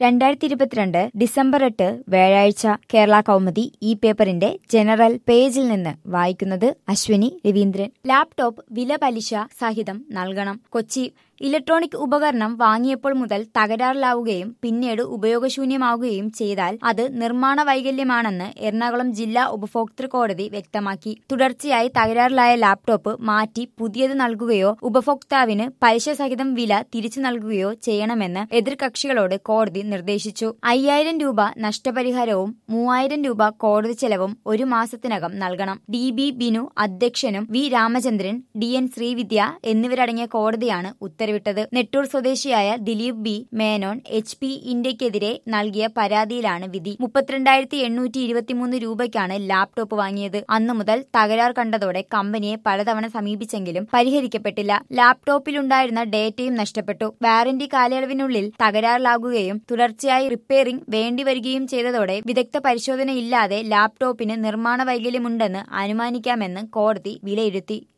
രണ്ടായിരത്തി ഇരുപത്തിരണ്ട് ഡിസംബർ എട്ട് വ്യാഴാഴ്ച കേരള കൗമുദി ഈ പേപ്പറിന്റെ ജനറൽ പേജിൽ നിന്ന് വായിക്കുന്നത് അശ്വിനി രവീന്ദ്രൻ ലാപ്ടോപ്പ് വില പലിശ സഹിതം നൽകണം കൊച്ചി ഇലക്ട്രോണിക് ഉപകരണം വാങ്ങിയപ്പോൾ മുതൽ തകരാറിലാവുകയും പിന്നീട് ഉപയോഗശൂന്യമാവുകയും ചെയ്താൽ അത് നിർമ്മാണ വൈകല്യമാണെന്ന് എറണാകുളം ജില്ലാ ഉപഭോക്തൃ കോടതി വ്യക്തമാക്കി തുടർച്ചയായി തകരാറിലായ ലാപ്ടോപ്പ് മാറ്റി പുതിയത് നൽകുകയോ ഉപഭോക്താവിന് പലിശ സഹിതം വില തിരിച്ചു നൽകുകയോ ചെയ്യണമെന്ന് എതിർകക്ഷികളോട് കോടതി നിർദ്ദേശിച്ചു അയ്യായിരം രൂപ നഷ്ടപരിഹാരവും മൂവായിരം രൂപ കോടതി ചെലവും ഒരു മാസത്തിനകം നൽകണം ഡി ബി ബിനു അധ്യക്ഷനും V Ramachandran D N Sreevidya എന്നിവരടങ്ങിയ കോടതിയാണ് ഉത്തരവിട്ടത് നെട്ടൂർ സ്വദേശിയായ Dileep B Menon H P ഇന്ത്യക്കെതിരെ നൽകിയ പരാതിയിലാണ് വിധി മുപ്പത്തിരണ്ടായിരത്തി എണ്ണൂറ്റി ഇരുപത്തിമൂന്ന് രൂപയ്ക്കാണ് ലാപ്ടോപ്പ് വാങ്ങിയത് അന്നു മുതൽ തകരാർ കണ്ടതോടെ കമ്പനിയെ പലതവണ സമീപിച്ചെങ്കിലും പരിഹരിക്കപ്പെട്ടില്ല ലാപ്ടോപ്പിലുണ്ടായിരുന്ന ഡേറ്റയും നഷ്ടപ്പെട്ടു വാറന്റി കാലയളവിനുള്ളിൽ തകരാറിലാകുകയും തുടർച്ചയായി റിപ്പയറിംഗ് വേണ്ടിവരികയും ചെയ്തതോടെ വിദഗ്ധ പരിശോധനയില്ലാതെ ലാപ്ടോപ്പിന് നിർമ്മാണ വൈകല്യമുണ്ടെന്ന് അനുമാനിക്കാമെന്ന് കോടതി വിലയിരുത്തി